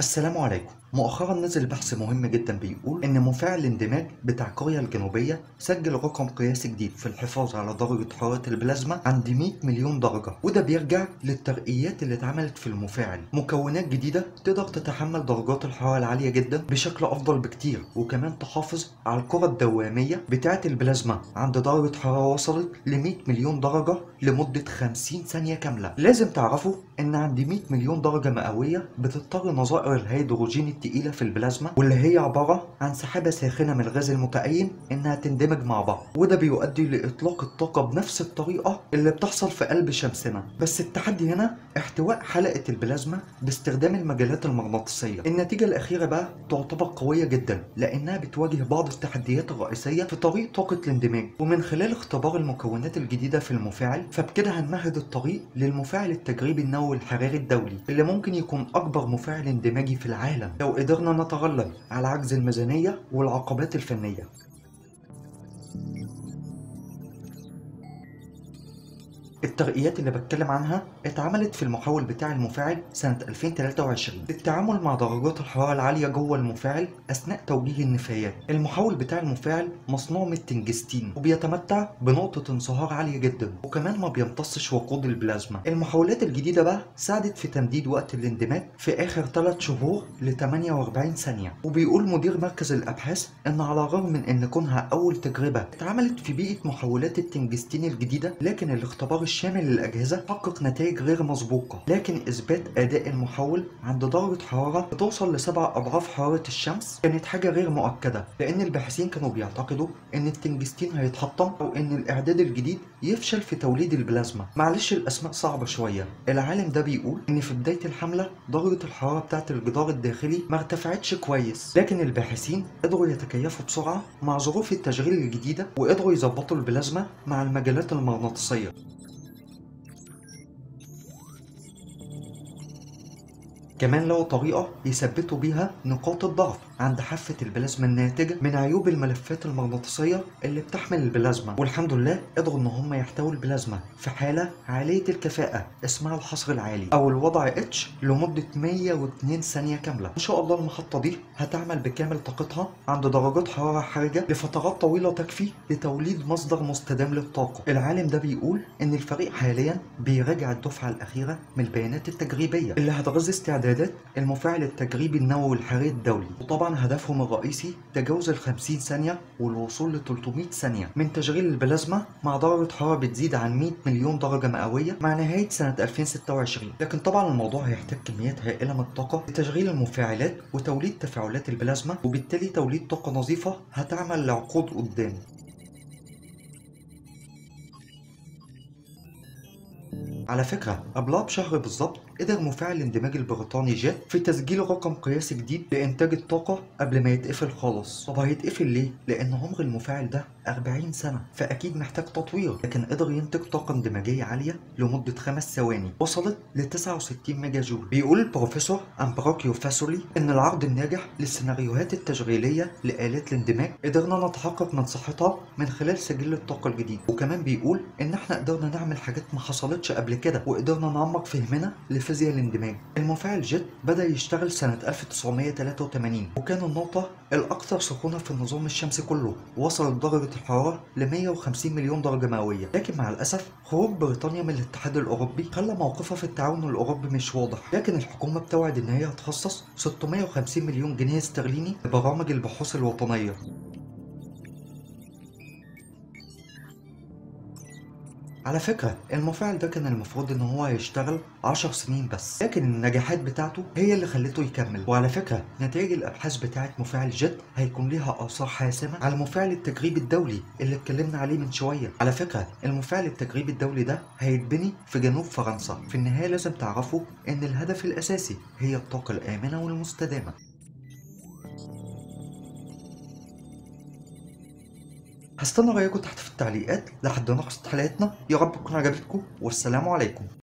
السلام عليكم مؤخرا نزل بحث مهم جدا بيقول ان مفاعل الاندماج بتاع كوريا الجنوبية سجل رقم قياسي جديد في الحفاظ على درجة حرارة البلازما عند 100 مليون درجة وده بيرجع للترقيات اللي اتعملت في المفاعل مكونات جديدة تقدر تتحمل درجات الحرارة العالية جدا بشكل افضل بكتير وكمان تحافظ على الكرة الدوامية بتاعة البلازما عند درجة حرارة وصلت ل 100 مليون درجة لمدة 50 ثانية كاملة لازم تعرفوا ان عند 100 مليون درجة مئوية بتضطر نظائر الهيدروجين التقيلة في البلازما واللي هي عبارة عن سحابة ساخنة من الغاز المتأين انها تندمج مع بعض وده بيؤدي لإطلاق الطاقة بنفس الطريقة اللي بتحصل في قلب شمسنا بس التحدي هنا احتواء حلقة البلازما باستخدام المجالات المغناطيسية النتيجة الأخيرة بقى تعتبر قوية جدا لأنها بتواجه بعض التحديات الرئيسية في طريق طاقة الاندماج ومن خلال اختبار المكونات الجديدة في المفاعل فبكده هنمهد الطريق للمفاعل التجريبي النووي الحراري الدولي اللي ممكن يكون أكبر مفاعل اندماجي في العالم لو قدرنا نتغلب على عجز الميزانية والعقبات الفنية الترقيات اللي بتكلم عنها اتعملت في المحول بتاع المفاعل سنة 2023 للتعامل مع درجات الحرارة العالية جوه المفاعل أثناء توجيه النفايات المحول بتاع المفاعل مصنوع من التنجستين وبيتمتع بنقطة انصهار عالية جدا وكمان ما بيمتصش وقود البلازما المحولات الجديدة بقى ساعدت في تمديد وقت الاندماج في آخر 3 شهور ل 48 ثانية وبيقول مدير مركز الأبحاث إن على الرغم من إن كونها أول تجربة اتعملت في بيئة محولات التنجستين الجديدة لكن الاختبار الشامل للأجهزة حقق نتائج غير مسبوقة لكن إثبات أداء المحول عند درجة حرارة بتوصل لسبع أضعاف حرارة الشمس كانت حاجة غير مؤكدة لأن الباحثين كانوا بيعتقدوا إن التنجستين هيتحطم أو إن الإعداد الجديد يفشل في توليد البلازما معلش الأسماء صعبة شوية العالم ده بيقول إن في بداية الحملة درجة الحرارة بتاعة الجدار الداخلي ما ارتفعتش كويس لكن الباحثين قدروا يتكيفوا بسرعة مع ظروف التشغيل الجديدة وقدروا يظبطوا البلازما مع المجالات المغناطيسية كمان لقوا طريقة يثبتوا بيها نقاط الضعف عند حافة البلازما الناتجة من عيوب الملفات المغناطيسية اللي بتحمل البلازما والحمد لله قدروا ان هم يحتووا البلازما في حالة عالية الكفاءة اسمها الحصر العالي او الوضع اتش لمدة 102 ثانية كاملة ان شاء الله المحطة دي هتعمل بكامل طاقتها عند درجات حرارة حرجة لفترات طويلة تكفي لتوليد مصدر مستدام للطاقة العالم ده بيقول ان الفريق حاليا بيراجع الدفعة الأخيرة من البيانات التجريبية اللي هتغذي استعدادات المفاعل التجريبي النووي الحراري الدولي وطبعا طبعا هدفهم الرئيسي تجاوز ال 50 ثانية والوصول ل 300 ثانية من تشغيل البلازما مع درجة حرارة بتزيد عن 100 مليون درجة مئوية مع نهاية سنة 2026 لكن طبعا الموضوع هيحتاج كميات هائلة من الطاقة لتشغيل المفاعلات وتوليد تفاعلات البلازما وبالتالي توليد طاقة نظيفة هتعمل لعقود قدام على فكرة قبلها بشهر بالظبط قدر مفاعل الاندماج البريطاني جيت في تسجيل رقم قياسي جديد لإنتاج الطاقة قبل ما يتقفل خالص طب هيتقفل ليه؟ لأن عمر المفاعل ده 40 سنة فأكيد محتاج تطوير لكن قدر ينتج طاقة اندماجية عالية لمدة خمس ثواني وصلت ل 69 ميجا جول بيقول البروفيسور أمبروكيو فاسولي إن العرض الناجح للسيناريوهات التشغيلية لآلات الاندماج قدرنا نتحقق من صحتها من خلال سجل الطاقة الجديد وكمان بيقول إن إحنا قدرنا نعمل حاجات ما حصلتش قبل كده وقدرنا نعمق فهمنا لفيزياء الاندماج المفاعل جيت بدأ يشتغل سنة 1983 وكان النقطة الأكثر سخونة في النظام الشمسي كله وصلت درجة الحرارة ل 150 مليون درجة مئوية لكن مع الأسف خروج بريطانيا من الاتحاد الأوروبي خلى موقفها في التعاون الأوروبي مش واضح لكن الحكومة بتوعد إن هي هتخصص 650 مليون جنيه استرليني لبرامج البحوث الوطنية على فكرة المفاعل ده كان المفروض ان هو هيشتغل 10 سنين بس لكن النجاحات بتاعته هي اللي خلته يكمل وعلى فكرة نتائج الابحاث بتاعة مفاعل جيت هيكون ليها اثار حاسمة على المفاعل التجريبي الدولي اللي اتكلمنا عليه من شوية على فكرة المفاعل التجريبي الدولي ده هيتبني في جنوب فرنسا في النهاية لازم تعرفوا ان الهدف الاساسي هي الطاقة الامنة والمستدامة هستنى رأيكم تحت في التعليقات لحد نخلص حلقتنا يا رب تكون عجبتكم والسلام عليكم